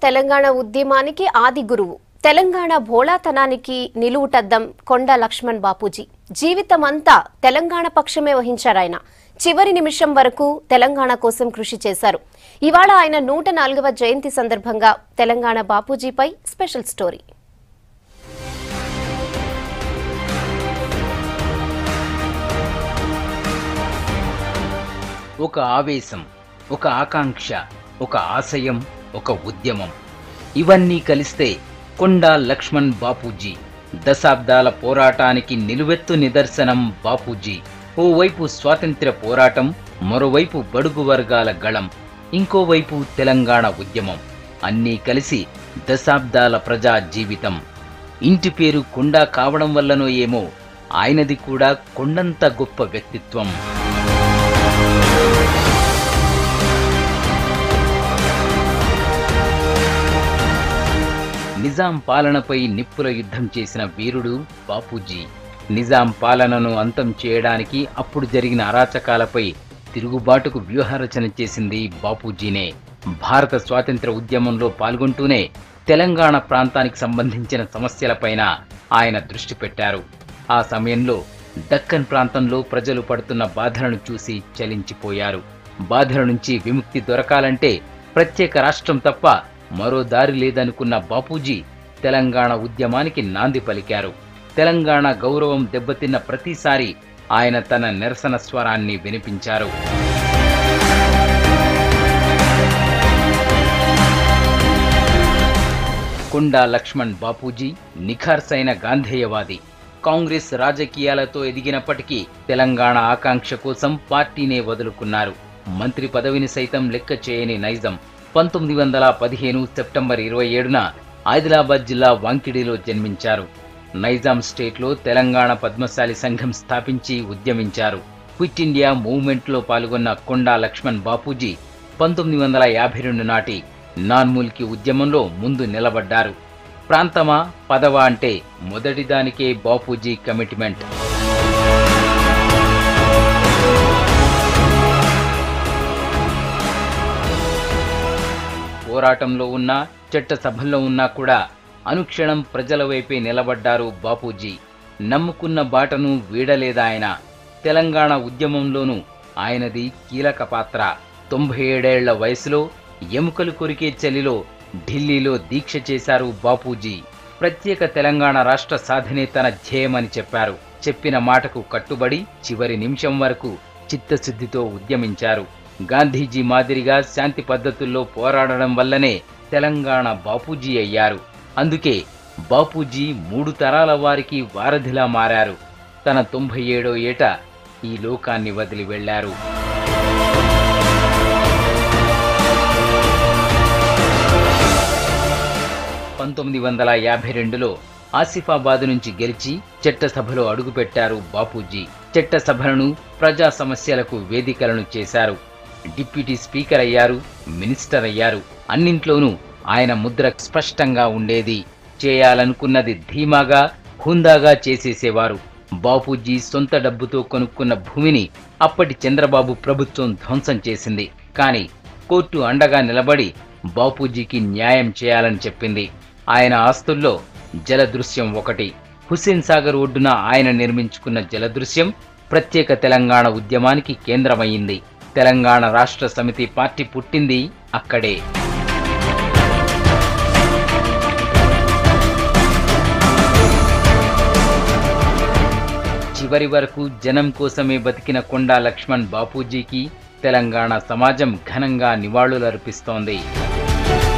తెలంగాణ ఉద్యమానికి ఆది గురువు తెలంగాణ భోళాతనానికి నిలువుటద్దం కొండ లక్ష్మణ్ బాపూజీ జీవితమంతా తెలంగాణ పక్షమే వహించారాయన చివరి నిమిషం వరకు తెలంగాణ కోసం కృషి చేశారు ఇవాళ ఆయన నూట నాలుగవ జయంతి సందర్భంగా తెలంగాణ బాపూజీపై స్పెషల్ స్టోరీ ఒక ఆవేశం ఒక ఆకాంక్ష ఒక ఆశయం ఒక ఉద్యమం ఇవన్నీ కలిస్తే కొండా లక్ష్మణ్ బాపూజీ దశాబ్దాల పోరాటానికి నిలువెత్తు నిదర్శనం బాపూజీ ఓవైపు స్వాతంత్ర్య పోరాటం మరోవైపు బడుగు వర్గాల గళం ఇంకోవైపు తెలంగాణ ఉద్యమం అన్నీ కలిసి దశాబ్దాల ప్రజా జీవితం ఇంటి పేరు కొండా కావడం వల్లనో ఏమో ఆయనది కూడా కొండంత గొప్ప వ్యక్తిత్వం నిజాం పాలనపై నిప్పుల యుద్ధం చేసిన వీరుడు బాపూజీ నిజాం పాలనను అంతం చేయడానికి అప్పుడు జరిగిన అరాచకాలపై తిరుగుబాటుకు వ్యూహరచన చేసింది బాపూజీనే భారత స్వాతంత్ర ఉద్యమంలో పాల్గొంటూనే తెలంగాణ ప్రాంతానికి సంబంధించిన సమస్యలపైన ఆయన దృష్టి పెట్టారు ఆ సమయంలో దక్కన్ ప్రాంతంలో ప్రజలు పడుతున్న బాధలను చూసి చలించిపోయారు బాధల నుంచి విముక్తి దొరకాలంటే ప్రత్యేక రాష్ట్రం తప్ప మరో దారి లేదనుకున్న బాపూజీ తెలంగాణ ఉద్యమానికి నాంది పలికారు తెలంగాణ గౌరవం దెబ్బతిన్న ప్రతిసారి ఆయన తన నిరసన స్వరాన్ని వినిపించారు కొండా లక్ష్మణ్ బాపూజీ నిఖార్సైన గాంధేయవాది కాంగ్రెస్ రాజకీయాలతో ఎదిగినప్పటికీ తెలంగాణ ఆకాంక్ష కోసం పార్టీనే వదులుకున్నారు మంత్రి పదవిని సైతం లెక్క చేయని నైజం పంతొమ్మిది వందల పదిహేను సెప్టెంబర్ ఇరవై ఏడున ఆదిలాబాద్ జిల్లా వాంకిడిలో జన్మించారు నైజాం స్టేట్లో తెలంగాణ పద్మశాలి సంఘం స్థాపించి ఉద్యమించారు క్విట్ ఇండియా మూవ్మెంట్లో పాల్గొన్న కొండా లక్ష్మణ్ బాపూజీ పంతొమ్మిది వందల యాభై రెండు నాటి నాన్మూల్కి ఉద్యమంలో ముందు నిలబడ్డారు ప్రాంతమా పదవా అంటే మొదటిదానికే బాపూజీ కమిట్మెంట్ పోరాటంలో ఉన్నా చట్టసభల్లో ఉన్నా కూడా అనుక్షణం ప్రజల వైపే నిలబడ్డారు బాపూజీ నమ్ముకున్న బాటను వీడలేదాయన తెలంగాణ ఉద్యమంలోనూ ఆయనది కీలక పాత్ర తొంభై ఏడేళ్ల వయసులో ఎముకలు కొరికే చలిలో ఢిల్లీలో దీక్ష చేశారు బాపూజీ ప్రత్యేక తెలంగాణ రాష్ట్ర సాధనే తన ధ్యేయమని చెప్పారు చెప్పిన మాటకు కట్టుబడి చివరి నిమిషం వరకు చిత్తశుద్ధితో ఉద్యమించారు గాంధీజీ మాదిరిగా శాంతి పద్ధతుల్లో పోరాడడం వల్లనే తెలంగాణ బాపూజీ అయ్యారు అందుకే బాపూజీ మూడు తరాల వారికి వారధిలా మారారు తన తొంభై ఏడో ఏట ఈ లోకాన్ని వదిలి వెళ్లారు పంతొమ్మిది వందల యాభై రెండులో ఆసిఫాబాద్ నుంచి గెలిచి చట్టసభలో అడుగుపెట్టారు బాపూజీ చట్టసభలను ప్రజా సమస్యలకు వేదికలను చేశారు డిప్యూటీ స్పీకర్ అయ్యారు మినిస్టర్ అయ్యారు అన్నింట్లోనూ ఆయన ముద్ర స్పష్టంగా ఉండేది చేయాలనుకున్నది ధీమాగా హుందాగా చేసేసేవారు బాపూజీ సొంత డబ్బుతో కొనుక్కున్న భూమిని అప్పటి చంద్రబాబు ప్రభుత్వం ధ్వంసం చేసింది కానీ కోర్టు అండగా నిలబడి బాపూజీకి న్యాయం చేయాలని చెప్పింది ఆయన ఆస్తుల్లో జలదృశ్యం ఒకటి హుస్సేన్ సాగర్ ఒడ్డున ఆయన నిర్మించుకున్న జలదృశ్యం ప్రత్యేక తెలంగాణ ఉద్యమానికి కేంద్రమైంది తెలంగాణ రాష్ట్ర సమితి పార్టీ పుట్టింది అక్కడే చివరి వరకు జనం కోసమే బతికిన కొండా లక్ష్మణ్ బాపూజీకి తెలంగాణ సమాజం ఘనంగా నివాళులర్పిస్తోంది